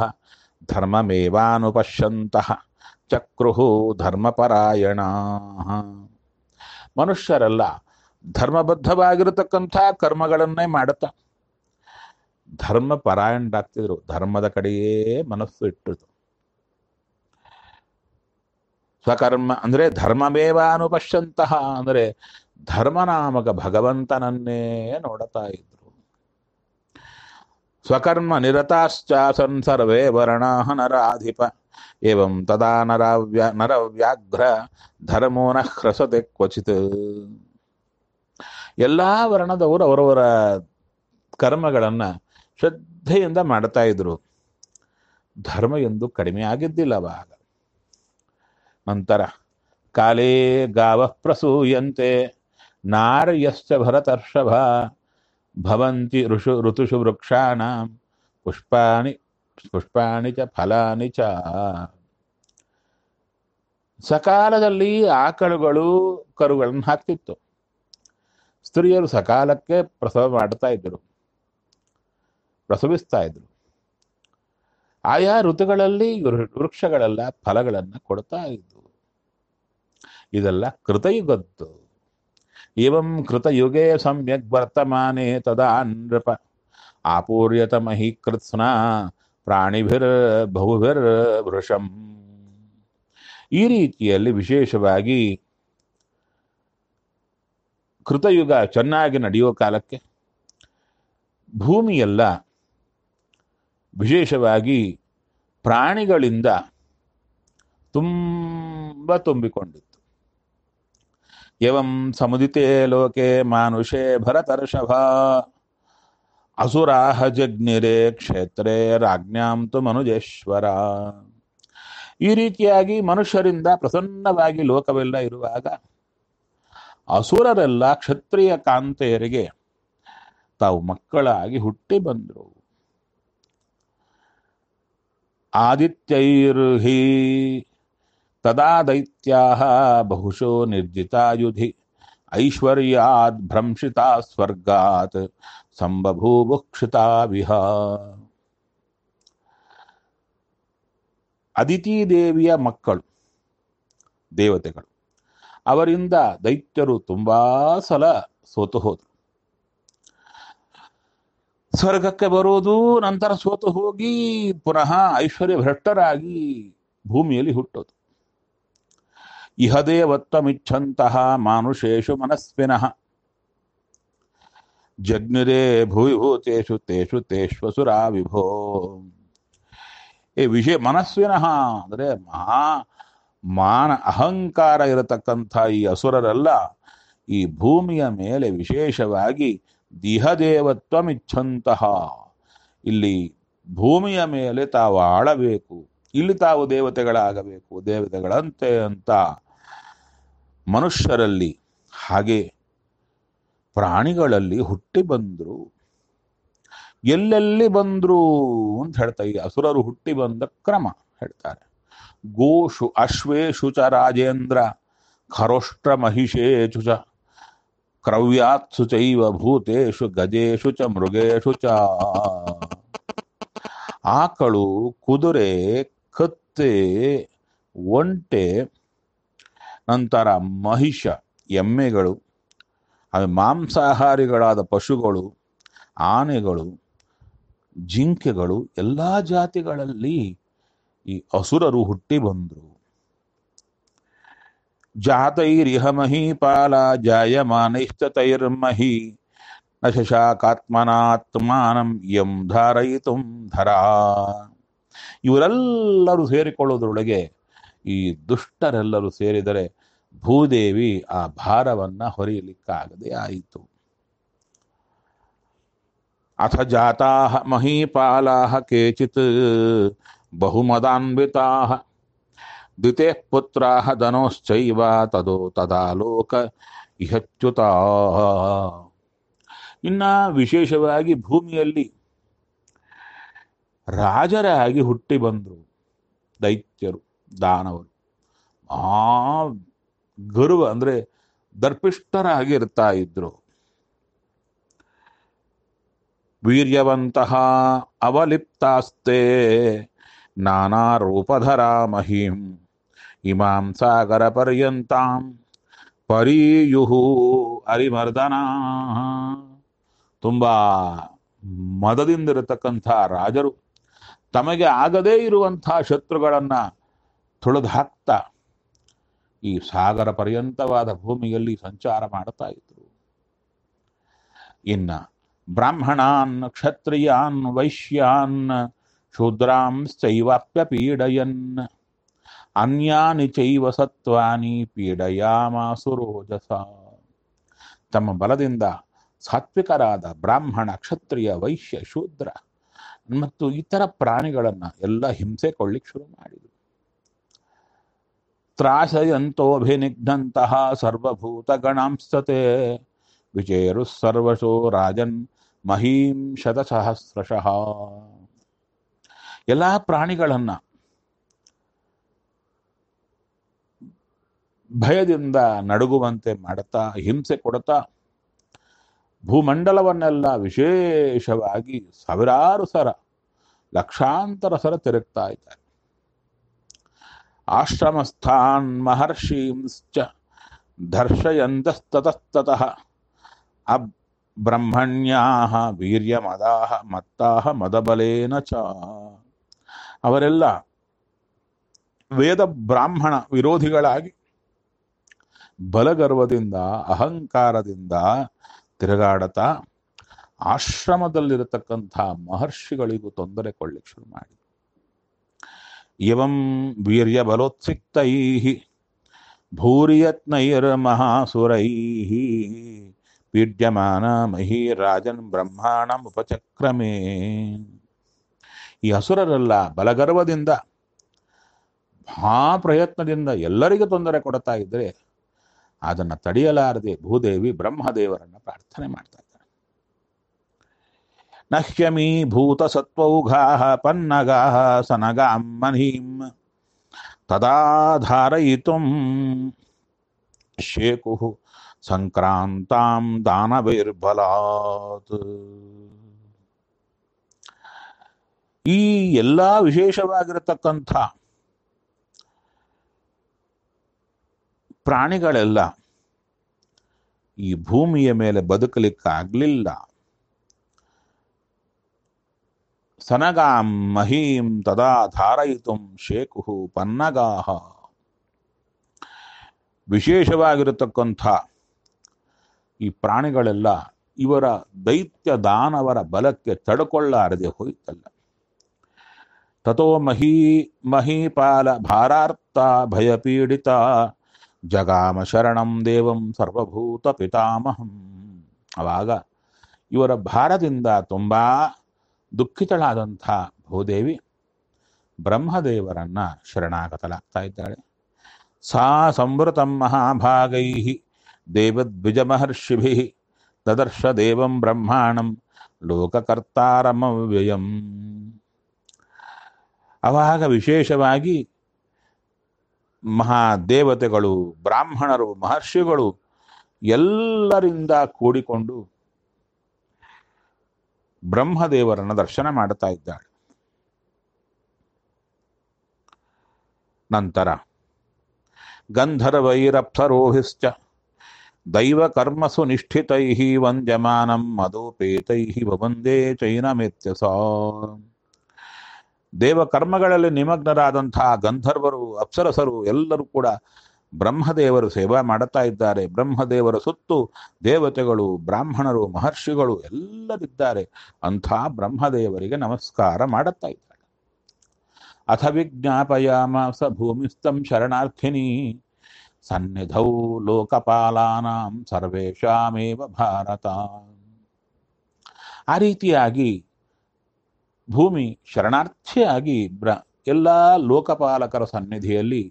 ಧರ್ಮಮೇವಾನುಪಶ್ಯಂತಹ ಚಕ್ರುಹು ಧರ್ಮಪರಾಯಣ ಮನುಷ್ಯರೆಲ್ಲ ಧರ್ಮಬದ್ಧವಾಗಿರತಕ್ಕಂಥ ಕರ್ಮಗಳನ್ನೇ ಮಾಡುತ್ತಾ ಧರ್ಮ ಪರಾಯಣರಾಗ್ತಿದ್ರು ಧರ್ಮದ ಕಡೆಯೇ ಮನಸ್ಸು ಇಟ್ಟಿತು ಸ್ವಕರ್ಮ ಅಂದ್ರೆ ಧರ್ಮಮೇವ ಅನುಪಶ್ಯಂತಹ ಅಂದ್ರೆ ಧರ್ಮನಾಮಕ ಭಗವಂತನನ್ನೇ ನೋಡುತ್ತಾ ಇದ್ರು ಸ್ವಕರ್ಮ ನಿರತಾಶ್ಚಾಸನ್ ಸರ್ವೇ ವರ್ಣಾ ನರಾಧಿಪ ಏವಂ ತದಾ ನರವ್ಯ ನರವ್ಯಾಘ್ರ ಧರ್ಮೋ ನ ಹ್ರಸತೆ ಕ್ವಚಿತ್ ಎಲ್ಲಾ ವರ್ಣದವರು ಅವರವರ ಕರ್ಮಗಳನ್ನ ಶ್ರದ್ಧೆಯಿಂದ ಮಾಡ್ತಾ ಇದ್ರು ಧರ್ಮ ಎಂದು ಕಡಿಮೆ ಆಗಿದ್ದಿಲ್ಲ ಅವಾಗ ನಂತರ ಕಾಲೇ ಗಾವ ಪ್ರಸೂಯಂತೆ ನಾರ್ಯಶ್ಚ ಭರತರ್ಷಭ ಭವಂತಿ ಋಷು ಋತುಷು ವೃಕ್ಷಾಣ ಪುಷ್ಪಾಣಿ ಪುಷ್ಪಾಣಿ ಚ ಫಲಾನಿ ಚ ಸಕಾಲದಲ್ಲಿ ಆಕಳುಗಳು ಕರುಗಳನ್ನು ಹಾಕ್ತಿತ್ತು ಸ್ತ್ರೀಯರು ಸಕಾಲಕ್ಕೆ ಪ್ರಸವ ಮಾಡ್ತಾ ಇದ್ರು ಪ್ರಸವಿಸ್ತಾ ಇದ್ರು ಆಯಾ ಋತುಗಳಲ್ಲಿ ವೃ- ವೃಕ್ಷಗಳೆಲ್ಲ ಫಲಗಳನ್ನ ಕೊಡ್ತಾ ಇದ್ವು ಇದೆಲ್ಲ ಕೃತಯುಗದ್ದು ಏವಂ ಕೃತಯುಗೇ ಸಮ್ಯಕ್ ವರ್ತಮಾನೆ ತದಾ ನೃಪ ಆಪೂರ್ಯತ ಮಹಿ ಕೃತ್ಸ್ನ ಪ್ರಾಣಿಭಿರ್ ಬಹುಭಿರ್ ವೃಷಂ ಈ ರೀತಿಯಲ್ಲಿ ವಿಶೇಷವಾಗಿ ಕೃತಯುಗ ಚೆನ್ನಾಗಿ ನಡೆಯುವ ಕಾಲಕ್ಕೆ ಭೂಮಿಯೆಲ್ಲ ವಿಶೇಷವಾಗಿ ಪ್ರಾಣಿಗಳಿಂದ ತುಂಬ ತುಂಬಿಕೊಂಡಿತ್ತು ಎವಂ ಸಮುದಿತೆ ಲೋಕೆ ಮಾನುಷೇ ಭರತರ್ಷಭ ಅಸುರಾಹ ಜಗ್ನಿರೇ ಕ್ಷೇತ್ರೇ ರಾಜ್ಞಾಂ ತು ಮನುಜೇಶ್ವರ ಈ ರೀತಿಯಾಗಿ ಮನುಷ್ಯರಿಂದ ಪ್ರಸನ್ನವಾಗಿ ಲೋಕವೆಲ್ಲ ಇರುವಾಗ ಅಸುರರೆಲ್ಲ ಕ್ಷತ್ರಿಯ ಕಾಂತೆಯರಿಗೆ ತಾವು ಮಕ್ಕಳಾಗಿ ಹುಟ್ಟಿ ಬಂದರು ಆದಿತ್ಯೈರ್ಹಿ ತದಾ ದೈತ್ಯಾ ಬಹುಶೋ ನಿರ್ಜಿತಾಯುಧಿ ಐಶ್ವರ್ಯಾದ್ ಭ್ರಂಶಿತಾ ಸ್ವರ್ಗಾತ್ ಸಂಬಭೂಭುಕ್ಷಿತಾ ವಿಹ ಅದಿತಿ ದೇವಿಯ ಮಕ್ಕಳು ದೇವತೆಗಳು ಅವರಿಂದ ದೈತ್ಯರು ತುಂಬಾ ಸಲ ಸೋತು ಹೋದರು ಸ್ವರ್ಗಕ್ಕೆ ಬರುವುದು ನಂತರ ಸೋತು ಹೋಗಿ ಪುನಃ ಐಶ್ವರ್ಯ ಭ್ರಷ್ಟರಾಗಿ ಭೂಮಿಯಲ್ಲಿ ಹುಟ್ಟೋದು ಇಹ ದೇವತ್ವಮಿಚ್ಛಂತಹ ಮಾನುಷೇಷು ಮನಸ್ವಿನಃ ಜಗ್ನಿರೇ ಭೂವಿಭೂತೇಷು ತೇಷು ತೇಷ್ವಸುರಾ ವಿಭೋ ಈ ವಿಷಯ ಮನಸ್ವಿನಃ ಅಂದರೆ ಮಹಾ ಮಾನ ಅಹಂಕಾರ ಇರತಕ್ಕಂಥ ಈ ಅಸುರರೆಲ್ಲ ಈ ಭೂಮಿಯ ಮೇಲೆ ವಿಶೇಷವಾಗಿ ದಿಹದೇವತ್ವಮಿಚ್ಛಂತಹ ಇಲ್ಲಿ ಭೂಮಿಯ ಮೇಲೆ ತಾವು ಆಳಬೇಕು ಇಲ್ಲಿ ತಾವು ದೇವತೆಗಳಾಗಬೇಕು ದೇವತೆಗಳಂತೆ ಅಂತ ಮನುಷ್ಯರಲ್ಲಿ ಹಾಗೆ ಪ್ರಾಣಿಗಳಲ್ಲಿ ಹುಟ್ಟಿ ಬಂದ್ರು ಎಲ್ಲೆಲ್ಲಿ ಬಂದ್ರು ಅಂತ ಹೇಳ್ತಾ ಈ ಅಸುರರು ಹುಟ್ಟಿ ಬಂದ ಕ್ರಮ ಹೇಳ್ತಾರೆ ಗೋಷು ಅಶ್ವೇಷು ಚ ರಾಜೇಂದ್ರ ಖರೋಷ್ಟ್ರ ಮಹಿಷೇಷು ಚ ಕ್ರವ್ಯಾತ್ಸು ಚೈವ ಭೂತೇಷು ಗಜೇಷು ಚ ಮೃಗೇಷು ಚ ಆಕಳು ಕುದುರೆ ಕತ್ತೆ ಒಂಟೆ ನಂತರ ಮಹಿಷ ಎಮ್ಮೆಗಳು ಅದು ಮಾಂಸಾಹಾರಿಗಳಾದ ಪಶುಗಳು ಆನೆಗಳು ಜಿಂಕೆಗಳು ಎಲ್ಲ ಜಾತಿಗಳಲ್ಲಿ ಈ ಅಸುರರು ಹುಟ್ಟಿ ಬಂದರು ಜಾತೈರಿಹ ಮಹೀಪಾಲ ಜಾಯಮಾನೈಸ್ತೈರ್ಮಹಿ ನ ಶಶಾಕಾತ್ಮನಾತ್ಮಾನಂ ಯಂ ಧಾರಯಿತು ಧರಾ ಇವರೆಲ್ಲರೂ ಸೇರಿಕೊಳ್ಳೋದ್ರೊಳಗೆ ಈ ದುಷ್ಟರೆಲ್ಲರೂ ಸೇರಿದರೆ ಭೂದೇವಿ ಆ ಭಾರವನ್ನ ಹೊರೆಯಲಿಕ್ಕಾಗದೆ ಆಯಿತು ಅಥ ಜಾತಾ ಮಹೀಪಾಲಾ ಕೇಚಿತ್ ಬಹುಮದಾನ್ವಿತಾ ದ್ವಿತೆ ಪುತ್ರಾ ಧನೋಶ್ಚೈವ ತದೋ ತದಾ ಲೋಕ ಇಹಚ್ಯುತ ಇನ್ನ ವಿಶೇಷವಾಗಿ ಭೂಮಿಯಲ್ಲಿ ರಾಜರಾಗಿ ಹುಟ್ಟಿ ಬಂದರು ದೈತ್ಯರು ದಾನವರು ಆ ಗರ್ವ ಅಂದ್ರೆ ದರ್ಪಿಷ್ಟರಾಗಿ ಇರ್ತಾ ಇದ್ರು ವೀರ್ಯವಂತಹ ಅವಲಿಪ್ತಾಸ್ತೆ ನಾನಾ ರೂಪಧರಾ ಮಹೀಂ ಇಮಾಂ ಸಾಗರ ಪರ್ಯಂತಾಂ ಪರೀಯುಹು ಅರಿಮರ್ದನ ತುಂಬಾ ಮದದಿಂದಿರತಕ್ಕಂಥ ರಾಜರು ತಮಗೆ ಆಗದೇ ಇರುವಂಥ ಶತ್ರುಗಳನ್ನ ತುಳಿದು ಹಾಕ್ತಾ ಈ ಸಾಗರ ಪರ್ಯಂತವಾದ ಭೂಮಿಯಲ್ಲಿ ಸಂಚಾರ ಮಾಡ್ತಾ ಇದ್ರು ಇನ್ನ ಬ್ರಾಹ್ಮಣಾನ್ ಕ್ಷತ್ರಿಯಾನ್ ವೈಶ್ಯಾನ್ ಶೂದ್ರಾಂಶ್ಚೈವಾಪ್ಯ ಪೀಡಯನ್ ಅನ್ಯಾನಿ ಚೈವ ಸತ್ವಾನಿ ಪೀಡಯಾಮಾಸು ರೋಜಸ ತಮ್ಮ ಬಲದಿಂದ ಸಾತ್ವಿಕರಾದ ಬ್ರಾಹ್ಮಣ ಕ್ಷತ್ರಿಯ ವೈಶ್ಯ ಶೂದ್ರ ಮತ್ತು ಇತರ ಪ್ರಾಣಿಗಳನ್ನ ಎಲ್ಲ ಹಿಂಸೆ ಕೊಳ್ಳಿಕ್ ಶುರು ಮಾಡಿದರು ತ್ರಾಸಯಂತೋಭಿನಿಘ್ನಂತಹ ಸರ್ವಭೂತ ಗಣಾಂಸ್ತತೆ ವಿಚೇರು ಸರ್ವಶೋ ರಾಜನ್ ಮಹೀಂ ಶತಸಹಸ್ರಶಃ ಎಲ್ಲ ಪ್ರಾಣಿಗಳನ್ನ ಭಯದಿಂದ ನಡುಗುವಂತೆ ಮಾಡುತ್ತಾ ಹಿಂಸೆ ಕೊಡುತ್ತಾ ಭೂಮಂಡಲವನ್ನೆಲ್ಲ ವಿಶೇಷವಾಗಿ ಸಾವಿರಾರು ಸರ ಲಕ್ಷಾಂತರ ಸರ ತಿರುಗ್ತಾ ಇದ್ದಾರೆ ಆಶ್ರಮಸ್ಥಾನ್ ಮಹರ್ಷೀಂಶ್ಚ ದರ್ಶಯಂತಸ್ತತಸ್ತತಃ ಅಬ್ ಬ್ರಹ್ಮಣ್ಯಾ ವೀರ್ಯಮದಾ ಮತ್ತಾ ಮದಬಲೇನ ಚ ಅವರೆಲ್ಲ ವೇದ ಬ್ರಾಹ್ಮಣ ವಿರೋಧಿಗಳಾಗಿ ಬಲಗರ್ವದಿಂದ ಅಹಂಕಾರದಿಂದ ತಿರುಗಾಡತಾ ಆಶ್ರಮದಲ್ಲಿರತಕ್ಕಂಥ ಮಹರ್ಷಿಗಳಿಗೂ ತೊಂದರೆ ಕೊಳ್ಳಿಕ್ಕೆ ಶುರು ಮಾಡಿ ಇವಂ ವೀರ್ಯ ಬಲೋತ್ಸಿಕ್ತೈ ಭೂರಿಯತ್ನೈರ್ಮಹಾಸುರೈ ಪೀಡ್ಯಮಾನ ಮಹಿ ರಾಜನ್ ಬ್ರಹ್ಮಾಣಂ ಉಪಚಕ್ರಮೇ ಈ ಅಸುರರೆಲ್ಲ ಬಲಗರ್ವದಿಂದ ಮಹಾ ಪ್ರಯತ್ನದಿಂದ ಎಲ್ಲರಿಗೂ ತೊಂದರೆ ಕೊಡ್ತಾ ಇದ್ರೆ ಅದನ್ನು ತಡೆಯಲಾರದೆ ಭೂದೇವಿ ಬ್ರಹ್ಮದೇವರನ್ನ ಪ್ರಾರ್ಥನೆ ಮಾಡ್ತಾ ಇದ್ದಾಳೆ ನಹ್ಯಮೀಭೂತ ಸತ್ವೌಘಾ ಪನ್ನಗಾ ಸನಗಾಂ ಮನೀಂ ತದಾ ಧಾರಯಿತುಂ ಶೇಕು ಸಂಕ್ರಾಂತಾಂ ದಾನವೈರ್ಬಲಾತ್ ಈ ಎಲ್ಲ ವಿಶೇಷವಾಗಿರತಕ್ಕಂಥ ಪ್ರಾಣಿಗಳೆಲ್ಲ ಈ ಭೂಮಿಯ ಮೇಲೆ ಬದುಕಲಿಕ್ಕಾಗಲಿಲ್ಲ ಸನಗಾಂ ಮಹೀಂ ತದಾ ಧಾರಯಿತುಂ ಶೇಕು ಪನ್ನಗಾಹ ವಿಶೇಷವಾಗಿರತಕ್ಕಂಥ ಈ ಪ್ರಾಣಿಗಳೆಲ್ಲ ಇವರ ದೈತ್ಯ ದಾನವರ ಬಲಕ್ಕೆ ತಡ್ಕೊಳ್ಳಾರದೆ ಹೋಯ್ತಲ್ಲ ತಥೋ ಮಹೀ ಮಹೀಪಾಲ ಭಾರಾರ್ಥ ಭಯಪೀಡಿತ ಜಗಾಮ ಶರಣಂ ದೇವಂ ಸರ್ವಭೂತ ಪಿತಾಮಹಂ ಅವಾಗ ಇವರ ಭಾರದಿಂದ ತುಂಬಾ ದುಃಖಿತಳಾದಂಥ ಭೂದೇವಿ ಬ್ರಹ್ಮದೇವರನ್ನ ಶರಣಾಗತಲಾಗ್ತಾ ಇದ್ದಾಳೆ ಸಾ ಸಂವೃತಂ ಮಹಾಭಾಗೈ ದೇವದ್ವಿಜ ಮಹರ್ಷಿಭಿ ತದರ್ಶ ದೇವಂ ಬ್ರಹ್ಮಾಣಂ ಲೋಕಕರ್ತಾರಮವ್ಯಯಂ ಅವಾಗ ವಿಶೇಷವಾಗಿ ಮಹಾದೇವತೆಗಳು ಬ್ರಾಹ್ಮಣರು ಮಹರ್ಷಿಗಳು ಎಲ್ಲರಿಂದ ಕೂಡಿಕೊಂಡು ಬ್ರಹ್ಮದೇವರನ್ನ ದರ್ಶನ ಮಾಡುತ್ತಾ ಇದ್ದಾಳೆ ನಂತರ ಗಂಧರ್ವೈರಪ್ಸರೋಹಿಶ್ಚ ದೈವ ಕರ್ಮಸು ನಿಷ್ಠಿತೈ ವಂದ್ಯಮಾನಂ ಮಧುಪೇತೈ ವಂದೇ ಚೈನಮೇತ್ಯಸ ದೇವ ಕರ್ಮಗಳಲ್ಲಿ ನಿಮಗ್ನರಾದಂತಹ ಗಂಧರ್ವರು ಅಪ್ಸರಸರು ಎಲ್ಲರೂ ಕೂಡ ಬ್ರಹ್ಮದೇವರು ಸೇವಾ ಮಾಡುತ್ತಾ ಇದ್ದಾರೆ ಬ್ರಹ್ಮದೇವರ ಸುತ್ತು ದೇವತೆಗಳು ಬ್ರಾಹ್ಮಣರು ಮಹರ್ಷಿಗಳು ಎಲ್ಲರಿದ್ದಾರೆ ಅಂಥ ಬ್ರಹ್ಮದೇವರಿಗೆ ನಮಸ್ಕಾರ ಮಾಡುತ್ತಾ ಇದ್ದಾರೆ ಅಥ ವಿಜ್ಞಾಪಯಾಮಾಸ ಭೂಮಿಸ್ಥಂ ಶರಣಾರ್ಥಿನಿ ಸನ್ನಿಧೌ ಲೋಕಪಾಲಾನಾಂ ಸರ್ವೇಷಾಮೇವ ಭಾರತ ಆ ರೀತಿಯಾಗಿ ಭೂಮಿ ಶರಣಾರ್ಥಿಯಾಗಿ ಬ್ರ ಎಲ್ಲ ಲೋಕಪಾಲಕರ ಸನ್ನಿಧಿಯಲ್ಲಿ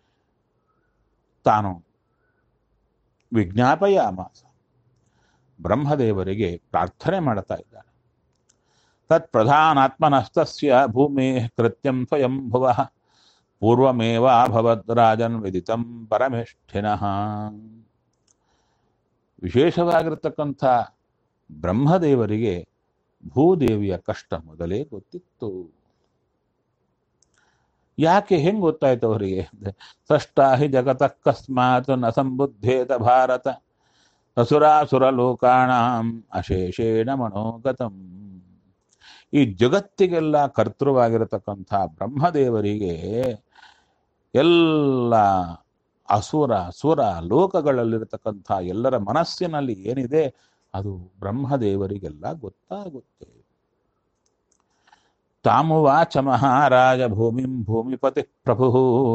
ತಾನು ವಿಜ್ಞಾಪಯಾಮಾಸ ಬ್ರಹ್ಮದೇವರಿಗೆ ಪ್ರಾರ್ಥನೆ ಮಾಡುತ್ತಾ ಇದ್ದಾನೆ ತತ್ ಪ್ರಧಾನಾತ್ಮನಸ್ತಸ್ಯ ಭೂಮೇ ಕೃತ್ಯಂ ಸ್ವಯಂ ಭುವ ಪೂರ್ವಮೇವಾಭವದ್ ರಾಜನ್ ವಿದಿತಂ ಪರಮೇಷ್ಠಿನಃ ವಿಶೇಷವಾಗಿರತಕ್ಕಂಥ ಬ್ರಹ್ಮದೇವರಿಗೆ ಭೂದೇವಿಯ ಕಷ್ಟ ಮೊದಲೇ ಗೊತ್ತಿತ್ತು ಯಾಕೆ ಹೆಂಗ್ ಗೊತ್ತಾಯ್ತು ಅವರಿಗೆ ಸೃಷ್ಟಾ ಹಿ ಜಗತಃಕಸ್ಮಾತ್ ನ ಸಂಬುದ್ಧೇತ ಭಾರತ ಅಸುರಾಸುರ ಲೋಕಾಣಾಂ ಅಶೇಷೇಣ ಮನೋಗತಂ ಈ ಜಗತ್ತಿಗೆಲ್ಲ ಕರ್ತೃವಾಗಿರತಕ್ಕಂಥ ಬ್ರಹ್ಮದೇವರಿಗೆ ಎಲ್ಲ ಅಸುರ ಸುರ ಲೋಕಗಳಲ್ಲಿರತಕ್ಕಂಥ ಎಲ್ಲರ ಮನಸ್ಸಿನಲ್ಲಿ ಏನಿದೆ ಅದು ಬ್ರಹ್ಮದೇವರಿಗೆಲ್ಲ ಗೊತ್ತಾಗುತ್ತೆ ತಾಮುವಾಚ ಮಹಾರಾಜ ಭೂಮಿಂ ಭೂಮಿಪತಿ ಪ್ರಭು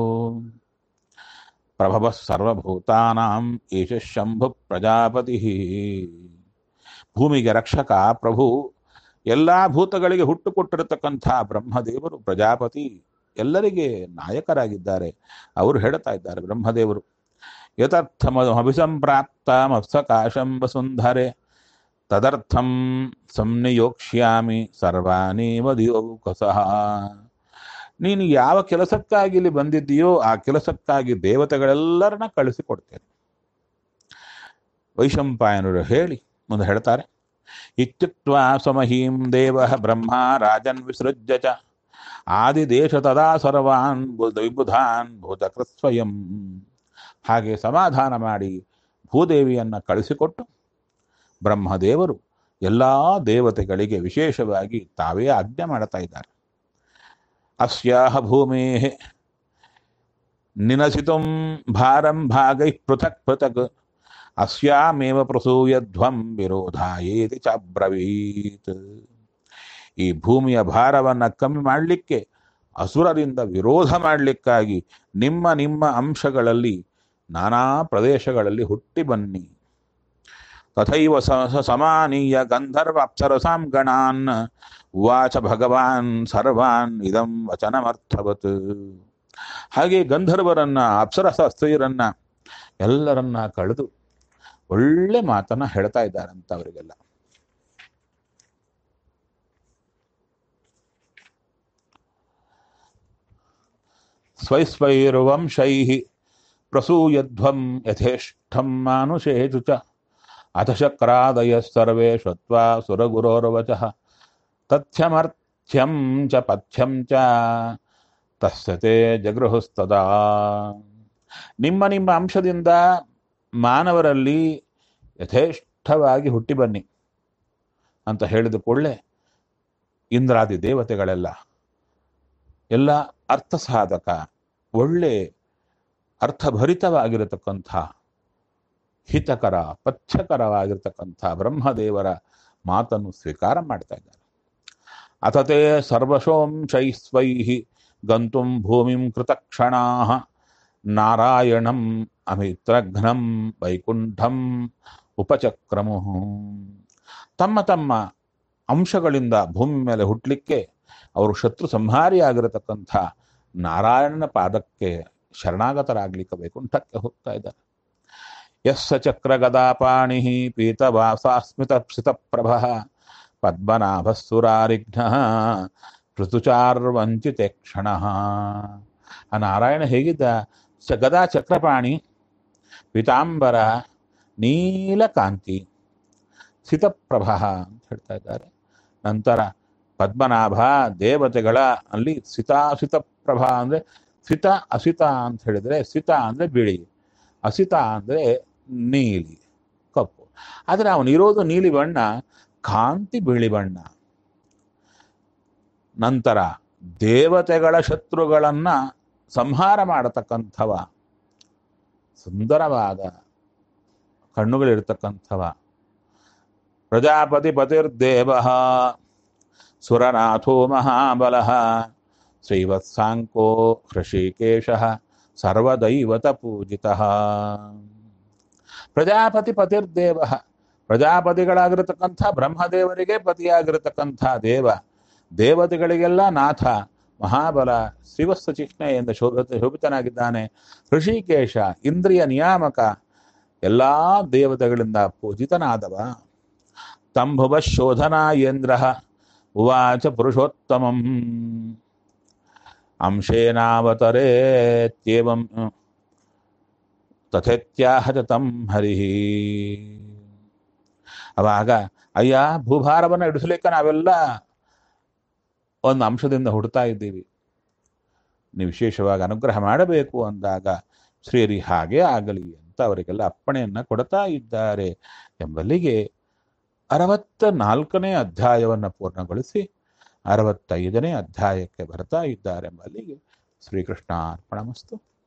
ಪ್ರಭವ ಸರ್ವಭೂತಾನಾಂ ಏಷ ಶಂಭು ಪ್ರಜಾಪತಿ ಭೂಮಿಗೆ ರಕ್ಷಕ ಪ್ರಭು ಎಲ್ಲಾ ಭೂತಗಳಿಗೆ ಹುಟ್ಟು ಕೊಟ್ಟಿರತಕ್ಕಂಥ ಬ್ರಹ್ಮದೇವರು ಪ್ರಜಾಪತಿ ಎಲ್ಲರಿಗೆ ನಾಯಕರಾಗಿದ್ದಾರೆ ಅವರು ಹೇಳ್ತಾ ಇದ್ದಾರೆ ಬ್ರಹ್ಮದೇವರು ಯಥರ್ಥಮಭಿಸಂಪ್ರಾಪ್ತ ಮತ್ಸಕಾಶಂ ವಸುಂಧರೆ ತದರ್ಥಂ ಸಂನಿಯೋಕ್ಷ್ಯಾಮಿ ಸರ್ವಾನೇವ ದಿಯೋಕಸಃ ನೀನು ಯಾವ ಕೆಲಸಕ್ಕಾಗಿ ಇಲ್ಲಿ ಬಂದಿದ್ದೀಯೋ ಆ ಕೆಲಸಕ್ಕಾಗಿ ದೇವತೆಗಳೆಲ್ಲರನ್ನ ಕಳಿಸಿಕೊಡ್ತೇನೆ ವೈಶಂಪಾಯನರು ಹೇಳಿ ಮುಂದೆ ಹೇಳ್ತಾರೆ ಇತ್ಯುಕ್ತ್ವಾ ಸ್ವಮಹೀಂ ದೇವ ಬ್ರಹ್ಮ ರಾಜನ್ ವಿಸೃಜ್ಯ ಚ ಆದಿದೇಶ ತದಾ ಸರ್ವಾನ್ ಬುಧ ವಿಬುಧಾನ್ ಭೂತಕೃತ್ ಸ್ವಯಂ ಹಾಗೆ ಸಮಾಧಾನ ಮಾಡಿ ಭೂದೇವಿಯನ್ನ ಕಳಿಸಿಕೊಟ್ಟು ಬ್ರಹ್ಮದೇವರು ಎಲ್ಲ ದೇವತೆಗಳಿಗೆ ವಿಶೇಷವಾಗಿ ತಾವೇ ಆಜ್ಞೆ ಮಾಡ್ತಾ ಇದ್ದಾರೆ ಅಸ್ಯಾಹ ಭೂಮೇ ನಿನಸಿತುಂ ಭಾರಂ ಭಾಗೈ ಪೃಥಕ್ ಪೃಥಕ್ ಅಸ್ಯಾಮೇವ ಪ್ರಸೂಯಧ್ವಂ ವಿರೋಧಾಯೇತಿ ಚಾಬ್ರವೀತ್ ಈ ಭೂಮಿಯ ಭಾರವನ್ನ ಕಮ್ಮಿ ಮಾಡಲಿಕ್ಕೆ ಅಸುರರಿಂದ ವಿರೋಧ ಮಾಡಲಿಕ್ಕಾಗಿ ನಿಮ್ಮ ನಿಮ್ಮ ಅಂಶಗಳಲ್ಲಿ ನಾನಾ ಪ್ರದೇಶಗಳಲ್ಲಿ ಹುಟ್ಟಿ ಬನ್ನಿ ತಥೈವ ಸ- ಸ- ಸಮಾನೀಯ ಗಂಧರ್ವ ಅಪ್ಸರಸಾಂ ಗಣಾನ್ ಉವಾಚ ಭಗವಾನ್ ಸರ್ವಾನ್ ಇದಂ ವಚನಮರ್ಥವತ್ ಹಾಗೆ ಗಂಧರ್ವರನ್ನ ಅಪ್ಸರಸ ಸ್ತ್ರೀಯರನ್ನ ಎಲ್ಲರನ್ನ ಕಳೆದು ಒಳ್ಳೆ ಮಾತನ್ನ ಹೇಳ್ತಾ ಇದ್ದಾರಂತ ಅವರಿಗೆಲ್ಲ ಸ್ವೈಸ್ವೈರ್ವಂಶೈ ಪ್ರಸೂಯಧ್ವಂ ಯಥೇಷ್ಟಂ ಮಾನುಷೇಷು ಚ ಅಥ ಶಕ್ರಾದಯ ಸರ್ವೇ ಶ್ರುತ್ವಾ ಸುರಗುರೋರ್ವಚಃ ತಥ್ಯಮರ್ಥ್ಯಂ ಚ ಪಥ್ಯಂ ಚ ತಸ್ಯತೆ ಜಗೃಹುಸ್ತದಾ ನಿಮ್ಮ ನಿಮ್ಮ ಅಂಶದಿಂದ ಮಾನವರಲ್ಲಿ ಯಥೇಷ್ಟವಾಗಿ ಹುಟ್ಟಿ ಬನ್ನಿ ಅಂತ ಹೇಳಿದ ಕೂಡಲೇ ಇಂದ್ರಾದಿ ದೇವತೆಗಳೆಲ್ಲ ಎಲ್ಲ ಅರ್ಥ ಸಾಧಕ ಒಳ್ಳೆ ಅರ್ಥಭರಿತವಾಗಿರತಕ್ಕಂಥ ಹಿತಕರ ಪಥ್ಯಕರವಾಗಿರ್ತಕ್ಕಂಥ ಬ್ರಹ್ಮದೇವರ ಮಾತನ್ನು ಸ್ವೀಕಾರ ಮಾಡ್ತಾ ಇದ್ದಾರೆ ಅತತೆ ಸರ್ವಶೋಂಶೈಸ್ವೈ ಗಂತುಂ ಭೂಮಿಂ ಕೃತಕ್ಷಣಾ ನಾರಾಯಣಂ ಅಮಿತ್ರಘ್ನಂ ವೈಕುಂಠಂ ಉಪಚಕ್ರಮು ತಮ್ಮ ತಮ್ಮ ಅಂಶಗಳಿಂದ ಭೂಮಿ ಮೇಲೆ ಹುಟ್ಟಲಿಕ್ಕೆ ಅವರು ಶತ್ರು ಸಂಹಾರಿಯಾಗಿರತಕ್ಕಂಥ ನಾರಾಯಣನ ಪಾದಕ್ಕೆ ಶರಣಾಗತರಾಗ್ಲಿಕ್ಕೆ ವೈಕುಂಠಕ್ಕೆ ಹೋಗ್ತಾ ಇದ್ದಾರೆ ಯಸ್ಸ ಚಕ್ರ ಗದಾಪಾಣಿ ಪೀತವಾಸಾಸ್ಮಿತ ಸಿತಪ್ರಭ ಪದ್ಮನಾಭಸ್ಸುರಾರಿಘ್ನ ಋತುಚಾರ್ವಂಚಿತೆ ಕ್ಷಣ ಆ ನಾರಾಯಣ ಹೇಗಿದ್ದ ಚ ಗದಾ ಚಕ್ರಪಾಣಿ ಪೀತಾಂಬರ ನೀಲಕಾಂತಿ ಸಿತಪ್ರಭ ಅಂತ ಹೇಳ್ತಾ ಇದ್ದಾರೆ ನಂತರ ಪದ್ಮನಾಭ ದೇವತೆಗಳ ಅಲ್ಲಿ ಸಿತಾಸಿತ ಪ್ರಭಾ ಅಂದ್ರೆ ಸಿತ ಅಸಿತ ಅಂತ ಹೇಳಿದ್ರೆ ಸಿತ ಅಂದ್ರೆ ಬಿಳಿ ಅಸಿತ ಅಂದ್ರೆ ನೀಲಿ ಕಪ್ಪು ಆದರೆ ಅವನಿರೋದು ನೀಲಿ ಬಣ್ಣ ಕಾಂತಿ ಬಿಳಿ ಬಣ್ಣ ನಂತರ ದೇವತೆಗಳ ಶತ್ರುಗಳನ್ನ ಸಂಹಾರ ಮಾಡತಕ್ಕಂಥವ ಸುಂದರವಾದ ಕಣ್ಣುಗಳಿರ್ತಕ್ಕಂಥವ ಪ್ರಜಾಪತಿ ಪತಿರ್ದೇವ ಸುರನಾಥೋ ಮಹಾಬಲ ಶ್ರೀವತ್ಸಾಂಕೋ ಹೃಷಿಕೇಶ ಸರ್ವದೈವತ ಪೂಜಿತ ಪ್ರಜಾಪತಿ ಪತಿರ್ದೇವ ಪ್ರಜಾಪತಿಗಳಾಗಿರತಕ್ಕಂಥ ಬ್ರಹ್ಮದೇವರಿಗೆ ಪತಿಯಾಗಿರತಕ್ಕಂಥ ದೇವ ದೇವತೆಗಳಿಗೆಲ್ಲ ನಾಥ ಮಹಾಬಲ ಶ್ರೀವತ್ಸ ಚಿಹ್ನೆಯಿಂದ ಶೋಭಿತ ಶೋಭಿತನಾಗಿದ್ದಾನೆ ಹೃಷಿಕೇಶ ಇಂದ್ರಿಯ ನಿಯಾಮಕ ಎಲ್ಲ ದೇವತೆಗಳಿಂದ ಪೂಜಿತನಾದವ ತಂಭುವ ಶೋಧನಾಯೇಂದ್ರ ಉವಾಚ ಪುರುಷೋತ್ತಮಂ ಅಂಶೇನಾವತರೇತ್ಯೇವಂ ತಥೇತ್ಯಾಹ ಚ ತಂ ಹರಿ ಅವಾಗ ಅಯ್ಯ ಭೂಭಾರವನ್ನು ಇಡಿಸ್ಲಿಕ್ಕೆ ನಾವೆಲ್ಲ ಒಂದು ಅಂಶದಿಂದ ಹುಡ್ತಾ ಇದ್ದೀವಿ ನೀವು ವಿಶೇಷವಾಗಿ ಅನುಗ್ರಹ ಮಾಡಬೇಕು ಅಂದಾಗ ಶ್ರೀರಿ ಹಾಗೆ ಆಗಲಿ ಅಂತ ಅವರಿಗೆಲ್ಲ ಅಪ್ಪಣೆಯನ್ನ ಕೊಡ್ತಾ ಇದ್ದಾರೆ ಎಂಬಲ್ಲಿಗೆ ಅರವತ್ತ ನಾಲ್ಕನೇ ಅಧ್ಯಾಯವನ್ನು ಪೂರ್ಣಗೊಳಿಸಿ ಅರವತ್ತೈದನೇ ಅಧ್ಯಾಯಕ್ಕೆ ಬರ್ತಾ ಇದ್ದಾರೆಂಬಲ್ಲಿಗೆ ಶ್ರೀಕೃಷ್ಣ ಅರ್ಪಣಮಸ್ತು